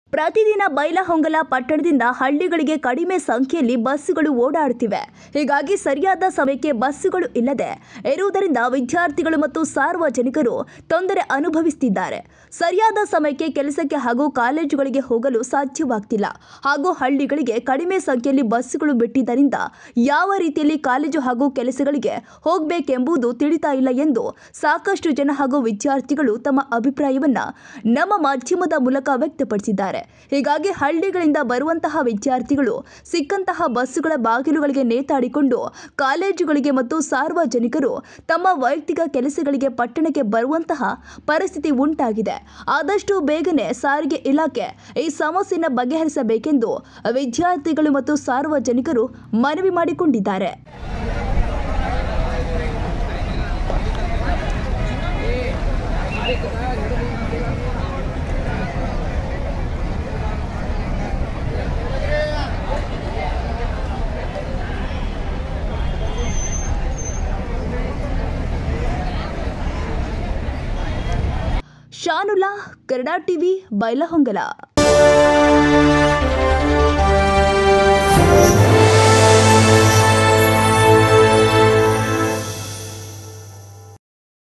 ಪ್ರತಿದಿನ ಬೈಲಹೊಂಗಲ ಪಟ್ಟಣದಿಂದ ಹಳ್ಳಿಗಳಿಗೆ ಕಡಿಮೆ ಸಂಖ್ಯೆಯಲ್ಲಿ ಬಸ್ಸುಗಳು ಓಡಾಡುತ್ತಿವೆ ಹೀಗಾಗಿ ಸರಿಯಾದ ಸಮಯಕ್ಕೆ ಬಸ್ಸುಗಳು ಇಲ್ಲದೆ ಇರುವುದರಿಂದ ವಿದ್ಯಾರ್ಥಿಗಳು ಮತ್ತು ಸಾರ್ವಜನಿಕರು ತೊಂದರೆ ಅನುಭವಿಸುತ್ತಿದ್ದಾರೆ ಸರಿಯಾದ ಸಮಯಕ್ಕೆ ಕೆಲಸಕ್ಕೆ ಹಾಗೂ ಕಾಲೇಜುಗಳಿಗೆ ಹೋಗಲು ಸಾಧ್ಯವಾಗ್ತಿಲ್ಲ ಹಾಗೂ ಹಳ್ಳಿಗಳಿಗೆ ಕಡಿಮೆ ಸಂಖ್ಯೆಯಲ್ಲಿ ಬಸ್ಸುಗಳು ಬಿಟ್ಟಿದ್ದರಿಂದ ಯಾವ ರೀತಿಯಲ್ಲಿ ಕಾಲೇಜು ಹಾಗೂ ಕೆಲಸಗಳಿಗೆ ಹೋಗಬೇಕೆಂಬುದು ತಿಳಿತಾ ಇಲ್ಲ ಎಂದು ಸಾಕಷ್ಟು ಜನ ಹಾಗೂ ವಿದ್ಯಾರ್ಥಿಗಳು ತಮ್ಮ ಅಭಿಪ್ರಾಯವನ್ನ ನಮ್ಮ ಮಾಧ್ಯಮದ ಮೂಲಕ ವ್ಯಕ್ತಪಡಿಸಿದ್ದಾರೆ ಹೀಗಾಗಿ ಹಳ್ಳಿಗಳಿಂದ ಬರುವಂತಹ ವಿದ್ಯಾರ್ಥಿಗಳು ಸಿಕ್ಕಂತಹ ಬಸ್ಸುಗಳ ಬಾಗಿಲುಗಳಿಗೆ ನೇತಾಡಿಕೊಂಡು ಕಾಲೇಜುಗಳಿಗೆ ಮತ್ತು ಸಾರ್ವಜನಿಕರು ತಮ್ಮ ವೈಯಕ್ತಿಕ ಕೆಲಸಗಳಿಗೆ ಪಟ್ಟಣಕ್ಕೆ ಬರುವಂತಹ ಪರಿಸ್ಥಿತಿ ಉಂಟಾಗಿದೆ ಆದಷ್ಟು ಬೇಗನೆ ಸಾರಿಗೆ ಇಲಾಖೆ ಈ ಸಮಸ್ಯೆಯನ್ನು ಬಗೆಹರಿಸಬೇಕೆಂದು ವಿದ್ಯಾರ್ಥಿಗಳು ಮತ್ತು ಸಾರ್ವಜನಿಕರು ಮನವಿ ಮಾಡಿಕೊಂಡಿದ್ದಾರೆ ಶಾನುಲಾ ಕನ್ನಡ ಟಿವಿ ಬೈಲಹೊಂಗಲ